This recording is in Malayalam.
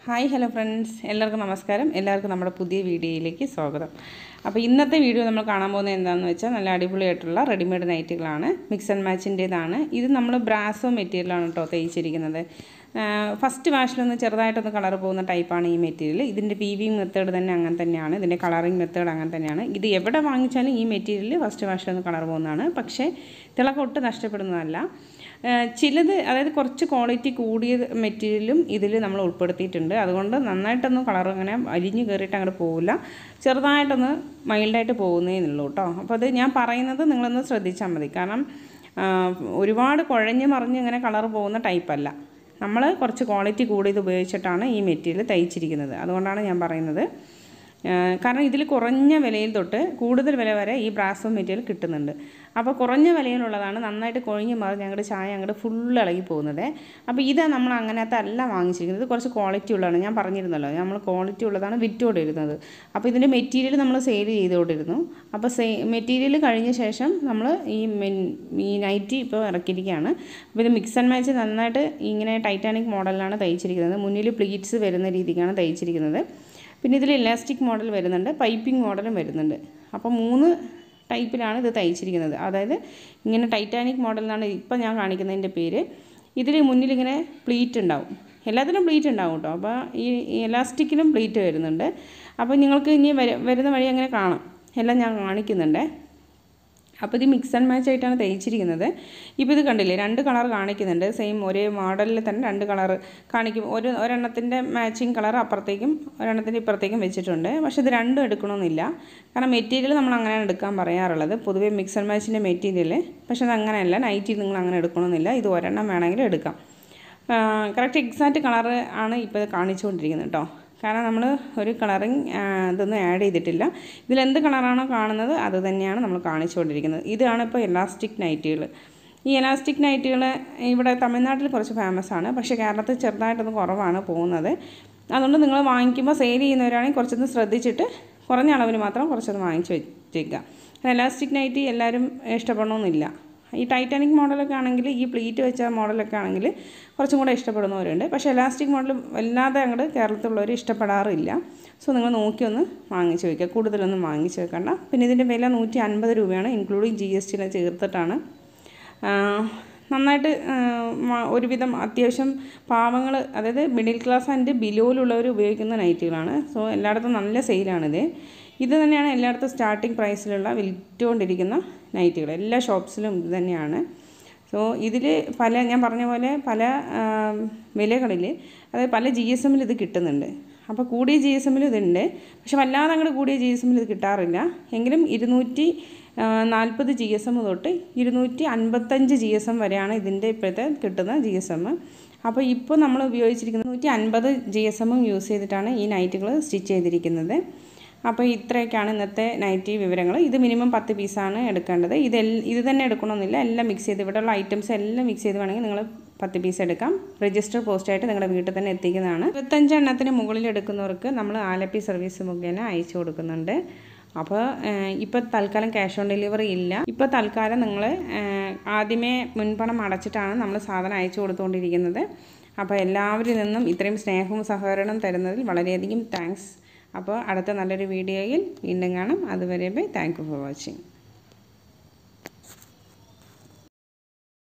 ഹായ് ഹലോ ഫ്രണ്ട്സ് എല്ലാവർക്കും നമസ്കാരം എല്ലാവർക്കും നമ്മുടെ പുതിയ വീഡിയോയിലേക്ക് സ്വാഗതം അപ്പോൾ ഇന്നത്തെ വീഡിയോ നമ്മൾ കാണാൻ പോകുന്നത് എന്താണെന്ന് വെച്ചാൽ നല്ല അടിപൊളിയായിട്ടുള്ള റെഡിമെയ്ഡ് നൈറ്റുകളാണ് മിക്സ് ആൻഡ് മാച്ചിൻ്റേതാണ് ഇത് നമ്മൾ ബ്രാസോ മെറ്റീരിയലാണ് കേട്ടോ തയ്ച്ചിരിക്കുന്നത് ഫസ്റ്റ് വാഷിലൊന്ന് ചെറുതായിട്ടൊന്ന് കളർ പോകുന്ന ടൈപ്പാണ് ഈ മെറ്റീരിയൽ ഇതിൻ്റെ വീവിങ് മെത്തേഡ് തന്നെ അങ്ങനെ തന്നെയാണ് ഇതിൻ്റെ കളറിങ് മെത്തേഡ് അങ്ങനെ തന്നെയാണ് ഇത് എവിടെ വാങ്ങിച്ചാലും ഈ മെറ്റീരിയൽ ഫസ്റ്റ് വാഷിലൊന്ന് കളർ പോകുന്നതാണ് പക്ഷേ തിളക്കൊട്ട് നഷ്ടപ്പെടുന്നതല്ല ഏഹ് ചിലത് അതായത് കുറച്ച് ക്വാളിറ്റി കൂടിയ മെറ്റീരിയലും ഇതിൽ നമ്മൾ ഉൾപ്പെടുത്തിയിട്ടുണ്ട് അതുകൊണ്ട് നന്നായിട്ടൊന്നും കളർ അങ്ങനെ അലിഞ്ഞു കയറിയിട്ട് അങ്ങോട്ട് പോകില്ല ചെറുതായിട്ടൊന്ന് മൈൽഡായിട്ട് പോകുന്നേ ഉള്ളൂ കേട്ടോ അപ്പോൾ അത് ഞാൻ പറയുന്നത് നിങ്ങളൊന്ന് ശ്രദ്ധിച്ചാൽ മതി കാരണം ആഹ് ഒരുപാട് കുഴഞ്ഞ് മറിഞ്ഞ് ഇങ്ങനെ കളർ പോകുന്ന ടൈപ്പല്ല നമ്മൾ കുറച്ച് ക്വാളിറ്റി കൂടിയത് ഉപയോഗിച്ചിട്ടാണ് ഈ മെറ്റീരിയൽ തയ്ച്ചിരിക്കുന്നത് അതുകൊണ്ടാണ് ഞാൻ പറയുന്നത് ഏഹ് കാരണം ഇതിൽ കുറഞ്ഞ വിലയിൽ തൊട്ട് കൂടുതൽ വില വരെ ഈ ബ്രാസോ മെറ്റീരിയൽ കിട്ടുന്നുണ്ട് അപ്പോൾ കുറഞ്ഞ വിലയിലുള്ളതാണ് നന്നായിട്ട് കൊഴിഞ്ഞ് മറിഞ്ഞ് അങ്ങോട്ട് ചായ അങ്ങോട്ട് ഫുൾ ഇളകി പോകുന്നത് അപ്പോൾ ഇത് നമ്മൾ അങ്ങനത്തെ അല്ല വാങ്ങിച്ചിരിക്കുന്നത് ഇത് കുറച്ച് ക്വാളിറ്റി ഉള്ളതാണ് ഞാൻ പറഞ്ഞിരുന്നല്ലോ നമ്മൾ ക്വാളിറ്റി ഉള്ളതാണ് വിറ്റുകൊണ്ടിരുന്നത് അപ്പോൾ ഇതിൻ്റെ മെറ്റീരിയൽ നമ്മൾ സെയിൽ ചെയ്തുകൊണ്ടിരുന്നു അപ്പോൾ സെ മെറ്റീരിയൽ കഴിഞ്ഞ ശേഷം നമ്മൾ ഈ മെൻ ഈ നൈറ്റി ഇപ്പോൾ ഇറക്കിയിരിക്കുകയാണ് അപ്പോൾ ഇത് മിക്സ് ആൻഡ് മാച്ച് നന്നായിട്ട് ഇങ്ങനെ ടൈറ്റാനിക് മോഡലിലാണ് തയ്ച്ചിരിക്കുന്നത് മുന്നിൽ പ്ലീറ്റ്സ് വരുന്ന രീതിക്കാണ് തയ്ച്ചിരിക്കുന്നത് പിന്നെ ഇതിൽ ഇലാസ്റ്റിക് മോഡൽ വരുന്നുണ്ട് പൈപ്പിംഗ് മോഡലും വരുന്നുണ്ട് അപ്പോൾ മൂന്ന് ടൈപ്പിലാണ് ഇത് തയ്ച്ചിരിക്കുന്നത് അതായത് ഇങ്ങനെ ടൈറ്റാനിക് മോഡൽ എന്നാണ് ഇപ്പം ഞാൻ കാണിക്കുന്നതിൻ്റെ പേര് ഇതിൽ മുന്നിൽ ഇങ്ങനെ പ്ലീറ്റ് ഉണ്ടാവും എല്ലാത്തിനും പ്ലീറ്റ് ഉണ്ടാവും കേട്ടോ അപ്പോൾ ഈ എലാസ്റ്റിക്കിലും പ്ലീറ്റ് വരുന്നുണ്ട് അപ്പോൾ നിങ്ങൾക്ക് ഇനി വര- വരുന്ന വഴി അങ്ങനെ കാണാം എല്ലാം ഞാൻ കാണിക്കുന്നുണ്ട് അപ്പോൾ ഇത് മിക്സ് ആൻഡ് മാച്ച് ആയിട്ടാണ് തയ്ച്ചിരിക്കുന്നത് ഇപ്പോൾ ഇത് കണ്ടില്ലേ രണ്ട് കളർ കാണിക്കുന്നുണ്ട് സെയിം ഒരേ മോഡലിൽ തന്നെ രണ്ട് കളർ കാണിക്കും ഒരു ഒരെണ്ണത്തിൻ്റെ മാച്ചിങ് കളർ അപ്പുറത്തേക്കും ഒരെണ്ണത്തിൻ്റെ ഇപ്പുറത്തേക്കും വെച്ചിട്ടുണ്ട് പക്ഷേ ഇത് രണ്ടും എടുക്കണമെന്നില്ല കാരണം മെറ്റീരിയൽ നമ്മൾ അങ്ങനെയാണ് എടുക്കാൻ പറയാറുള്ളത് പൊതുവേ മിക്സ് ആൻഡ് മാച്ചിൻ്റെ മെറ്റീരിയൽ പക്ഷേ അത് അങ്ങനെയല്ല നൈറ്റി നിങ്ങൾ അങ്ങനെ എടുക്കണമെന്നില്ല ഇത് ഒരെണ്ണം വേണമെങ്കിൽ എടുക്കാം കറക്റ്റ് എക്സാക്റ്റ് കളറ് ആണ് ഇപ്പോൾ ഇത് കാണിച്ചുകൊണ്ടിരിക്കുന്നത് കേട്ടോ കാരണം നമ്മൾ ഒരു കളറിങ് ഇതൊന്നും ആഡ് ചെയ്തിട്ടില്ല ഇതിലെന്ത് കളറാണോ കാണുന്നത് അത് തന്നെയാണ് നമ്മൾ കാണിച്ചുകൊണ്ടിരിക്കുന്നത് ഇതാണ് ഇപ്പോൾ എലാസ്റ്റിക് നൈറ്റുകൾ ഈ എലാസ്റ്റിക് നൈറ്റുകൾ ഇവിടെ തമിഴ്നാട്ടിൽ കുറച്ച് ഫേമസ് ആണ് പക്ഷേ കേരളത്തിൽ ചെറുതായിട്ടൊന്ന് കുറവാണ് പോകുന്നത് അതുകൊണ്ട് നിങ്ങൾ വാങ്ങിക്കുമ്പോൾ സെയിൽ ചെയ്യുന്നവരാണെങ്കിൽ കുറച്ചൊന്ന് ശ്രദ്ധിച്ചിട്ട് കുറഞ്ഞ അളവിന് മാത്രം കുറച്ചൊന്ന് വാങ്ങിച്ച് വെച്ചേക്കുക എലാസ്റ്റിക് നൈറ്റി എല്ലാവരും ഇഷ്ടപ്പെടണമെന്നില്ല ഈ ടൈറ്റാനിക് മോഡലൊക്കെ ആണെങ്കിൽ ഈ പ്ലീറ്റ് വെച്ച മോഡലൊക്കെ ആണെങ്കിൽ കുറച്ചും കൂടെ ഇഷ്ടപ്പെടുന്നവരുണ്ട് പക്ഷേ എലാസ്റ്റിക് മോഡൽ വല്ലാതെ അങ്ങോട്ട് കേരളത്തിലുള്ളവർ ഇഷ്ടപ്പെടാറില്ല സോ നിങ്ങൾ നോക്കി ഒന്ന് വാങ്ങിച്ച് വയ്ക്കുക കൂടുതലൊന്നും വാങ്ങിച്ച് വെക്കണ്ട പിന്നെ ഇതിൻ്റെ വില നൂറ്റി അൻപത് രൂപയാണ് ഇൻക്ലൂഡിങ് ജി എസ് ടിനെ ചേർത്തിട്ടാണ് ആ, നന്നായിട്ട് ആ, മ- ഒരുവിധം അത്യാവശ്യം പാവങ്ങൾ അതായത് മിഡിൽ ക്ലാസ് ആൻഡ് ബിലോയിലുള്ളവർ ഉപയോഗിക്കുന്ന നൈറ്റുകളാണ് സോ എല്ലായിടത്തും നല്ല സെയിലാണിത് ഇത് തന്നെയാണ് എല്ലായിടത്തും സ്റ്റാർട്ടിംഗ് പ്രൈസിലുള്ള വിറ്റുകൊണ്ടിരിക്കുന്ന നൈറ്റുകൾ എല്ലാ ഷോപ്സിലും ഇത് തന്നെയാണ് സോ ഇതിൽ പല ഞാൻ പറഞ്ഞ പോലെ പല വിലകളിൽ അതായത് പല ജി എസ് എമ്മിൽ ഇത് കിട്ടുന്നുണ്ട് അപ്പോൾ കൂടിയ ജി എസ് എമ്മിൽ ഇതുണ്ട് പക്ഷെ വല്ലാതെ അങ്ങോട്ട് കൂടിയ ജി എസ് എമ്മിൽ ഇത് കിട്ടാറില്ല എങ്കിലും ഇരുന്നൂറ്റി നാൽപ്പത് ജി എസ് എം തൊട്ട് ഇരുന്നൂറ്റി അൻപത്തഞ്ച് ജി എസ് എം വരെയാണ് ഇതിൻ്റെ ഇപ്പോഴത്തെ കിട്ടുന്ന ജി എസ് എം അപ്പോൾ ഇപ്പോൾ നമ്മൾ ഉപയോഗിച്ചിരിക്കുന്നത് നൂറ്റി അൻപത് ജി എസ് എമ്മും യൂസ് ചെയ്തിട്ടാണ് ഈ നൈറ്റുകൾ സ്റ്റിച്ച് ചെയ്തിരിക്കുന്നത് അപ്പോൾ ഇത്രയൊക്കെയാണ് ഇന്നത്തെ നൈറ്റി വിവരങ്ങൾ ഇത് മിനിമം പത്ത് പീസാണ് എടുക്കേണ്ടത് ഇത് എൽ- ഇത് തന്നെ എടുക്കണമെന്നില്ല എല്ലാം മിക്സ് ചെയ്ത് ഇവിടെയുള്ള ഐറ്റംസ് എല്ലാം മിക്സ് ചെയ്ത് വേണമെങ്കിൽ നിങ്ങൾ പത്ത് പീസ് എടുക്കാം രജിസ്റ്റർ പോസ്റ്റായിട്ട് നിങ്ങളുടെ വീട്ടിൽ തന്നെ എത്തിക്കുന്നതാണ് ഇരുപത്തഞ്ച് എണ്ണത്തിന് മുകളിൽ എടുക്കുന്നവർക്ക് നമ്മൾ ആലപ്പി സർവീസ് മുഖേന അയച്ചു കൊടുക്കുന്നുണ്ട് അപ്പോൾ ഇപ്പോൾ തൽക്കാലം ക്യാഷ് ഓൺ ഡെലിവറി ഇല്ല ഇപ്പോൾ തൽക്കാലം നിങ്ങൾ ആദ്യമേ മുൻപണം അടച്ചിട്ടാണ് നമ്മൾ സാധനം അയച്ചു കൊടുത്തുകൊണ്ടിരിക്കുന്നത് അപ്പോൾ എല്ലാവരിൽ നിന്നും ഇത്രയും സ്നേഹവും സഹകരണവും തരുന്നതിൽ വളരെയധികം താങ്ക്സ് അപ്പോൾ അടുത്ത നല്ലൊരു വീഡിയോയിൽ വീണ്ടും കാണാം അതുവരെ bye thank you for watching